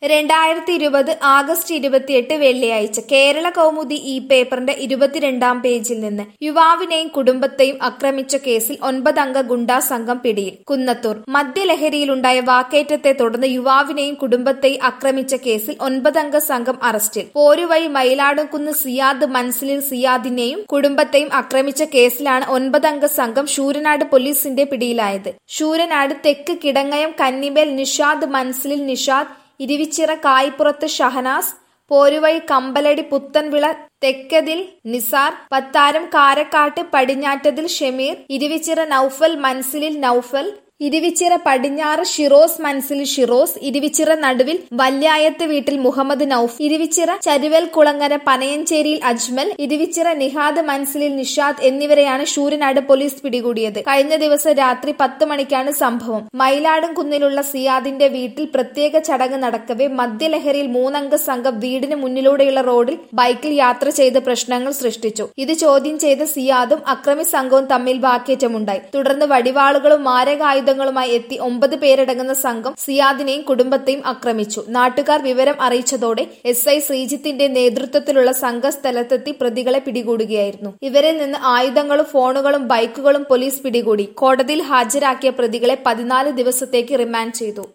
രണ്ടായിരത്തി ഇരുപത് ആഗസ്റ്റ് ഇരുപത്തിയെട്ട് വെള്ളിയാഴ്ച കേരള കൗമുദി ഈ പേപ്പറിന്റെ ഇരുപത്തിരണ്ടാം പേജിൽ നിന്ന് യുവാവിനെയും കുടുംബത്തെയും ആക്രമിച്ച കേസിൽ ഒൻപതംഗ ഗുണ്ടാ സംഘം പിടിയിൽ കുന്നത്തൂർ മദ്യലഹരിയിലുണ്ടായ വാക്കേറ്റത്തെ തുടർന്ന് യുവാവിനെയും കുടുംബത്തെയും ആക്രമിച്ച കേസിൽ ഒൻപതംഗ സംഘം അറസ്റ്റിൽ പോരുവഴി മയിലാടുംകുന്ന് സിയാദ് മൻസിലിൽ സിയാദിനെയും കുടുംബത്തെയും ആക്രമിച്ച കേസിലാണ് ഒൻപതംഗ സംഘം ശൂരനാട് പോലീസിന്റെ പിടിയിലായത് ശൂരനാട് തെക്ക് കിടങ്ങയം കന്നിമേൽ നിഷാദ് മൻസിലിൽ നിഷാദ് ഇരുവിച്ചിറ കായ്പുറത്ത് ഷഹനാസ് പോരുവഴി കമ്പലടി പുത്തൻവിള തെക്കതിൽ നിസാർ പത്താരം കാരക്കാട്ട് പടിഞ്ഞാറ്റതിൽ ഷമീർ ഇരുവിച്ചിറ നൌഫൽ മൻസിലിൽ നൌഫൽ ഇരുവിച്ചിറ പടിഞ്ഞാറ് ഷിറോസ് മൻസിലിൽ ഷിറോസ് ഇരുവിച്ചിറ നടുവിൽ വല്യായത്ത് വീട്ടിൽ മുഹമ്മദ് നൌഫ് ഇരുവിച്ചിറ ചരുവൽ കുളങ്ങര പനയഞ്ചേരിയിൽ അജ്മൽ ഇരുവിച്ചിറ നിഹാദ് മൻസിലിൽ നിഷാദ് എന്നിവരെയാണ് ശൂരനാട് പോലീസ് പിടികൂടിയത് കഴിഞ്ഞ ദിവസം രാത്രി പത്ത് മണിക്കാണ് സംഭവം മയിലാടും കുന്നിലുള്ള സിയാദിന്റെ വീട്ടിൽ പ്രത്യേക ചടങ്ങ് നടക്കവെ മദ്യലഹരിയിൽ മൂന്നംഗ സംഘം വീടിന് മുന്നിലൂടെയുള്ള റോഡിൽ ബൈക്കിൽ യാത്ര ചെയ്ത് പ്രശ്നങ്ങൾ സൃഷ്ടിച്ചു ഇത് ചോദ്യം ചെയ്ത സിയാദും അക്രമി സംഘവും തമ്മിൽ വാക്കേറ്റമുണ്ടായി തുടർന്ന് വടിവാളുകളും മാരകായുധങ്ങളുമായി എത്തി ഒമ്പത് പേരടങ്ങുന്ന സംഘം സിയാദിനെയും കുടുംബത്തെയും ആക്രമിച്ചു നാട്ടുകാർ വിവരം അറിയിച്ചതോടെ എസ് ഐ ശ്രീജിത്തിന്റെ നേതൃത്വത്തിലുള്ള സംഘം സ്ഥലത്തെത്തി പ്രതികളെ പിടികൂടുകയായിരുന്നു ഇവരിൽ നിന്ന് ആയുധങ്ങളും ഫോണുകളും ബൈക്കുകളും പോലീസ് പിടികൂടി കോടതിയിൽ ഹാജരാക്കിയ പ്രതികളെ പതിനാല് ദിവസത്തേക്ക് റിമാൻഡ് ചെയ്തു